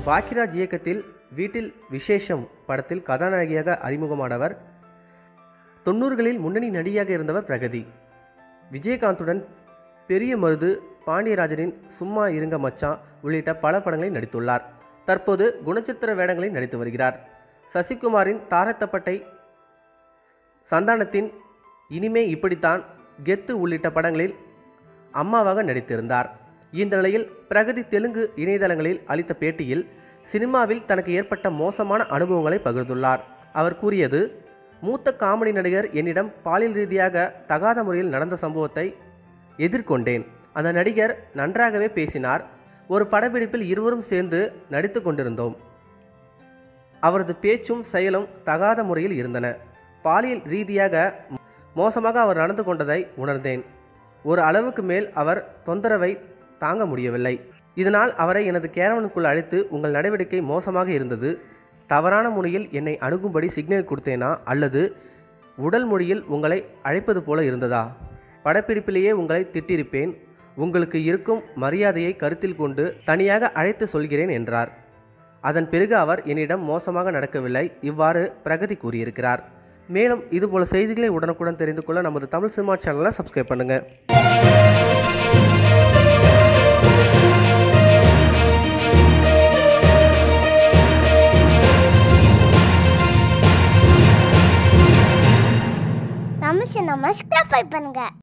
பாக்கியராஜ் இயக்கத்தில் வீட்டில் விசேஷம் படத்தில் கதாநாயகியாக அறிமுகமானவர் தொண்ணூறுகளில் முன்னணி நடிகையாக இருந்தவர் பிரகதி விஜயகாந்துடன் பெரிய மருது பாண்டியராஜனின் சும்மா இருங்க மச்சான் உள்ளிட்ட பல படங்களில் நடித்துள்ளார் தற்போது குணச்சித்திர வேடங்களில் நடித்து வருகிறார் சசிகுமாரின் தாரத்தப்பட்டை சந்தானத்தின் இனிமே இப்படித்தான் கெத்து உள்ளிட்ட படங்களில் அம்மாவாக நடித்திருந்தார் இந்த நிலையில் பிரகதி தெலுங்கு இணையதளங்களில் அளித்த பேட்டியில் சினிமாவில் தனக்கு ஏற்பட்ட மோசமான அனுபவங்களை பகிர்ந்துள்ளார் அவர் கூறியது மூத்த காமெடி நடிகர் என்னிடம் பாலியல் ரீதியாக தகாத முறையில் நடந்த சம்பவத்தை எதிர்கொண்டேன் அந்த நடிகர் நன்றாகவே பேசினார் ஒரு படப்பிடிப்பில் இருவரும் சேர்ந்து நடித்து கொண்டிருந்தோம் அவரது பேச்சும் செயலும் தகாத முறையில் இருந்தன பாலியல் ரீதியாக மோசமாக அவர் நடந்து கொண்டதை உணர்ந்தேன் ஒரு அளவுக்கு மேல் அவர் தொந்தரவை தாங்க முடியவில்லை இதனால் அவரை எனது கேரவனுக்குள் அழைத்து உங்கள் நடவடிக்கை மோசமாக இருந்தது தவறான முறையில் என்னை அணுகும்படி சிக்னல் கொடுத்தேனா அல்லது உடல் மொழியில் உங்களை அழைப்பது போல இருந்ததா படப்பிடிப்பிலேயே உங்களை திட்டிருப்பேன் உங்களுக்கு இருக்கும் மரியாதையை கருத்தில் கொண்டு தனியாக அழைத்து சொல்கிறேன் என்றார் அதன் பிறகு அவர் என்னிடம் மோசமாக நடக்கவில்லை இவ்வாறு பிரகதி கூறியிருக்கிறார் மேலும் இதுபோல செய்திகளை உடனுக்குடன் தெரிந்து கொள்ள நமது தமிழ் சினிமா சேனலை சப்ஸ்கிரைப் பண்ணுங்கள் தமிழ் சினிமா சப்ஸ்கிரைப் பண்ணுங்க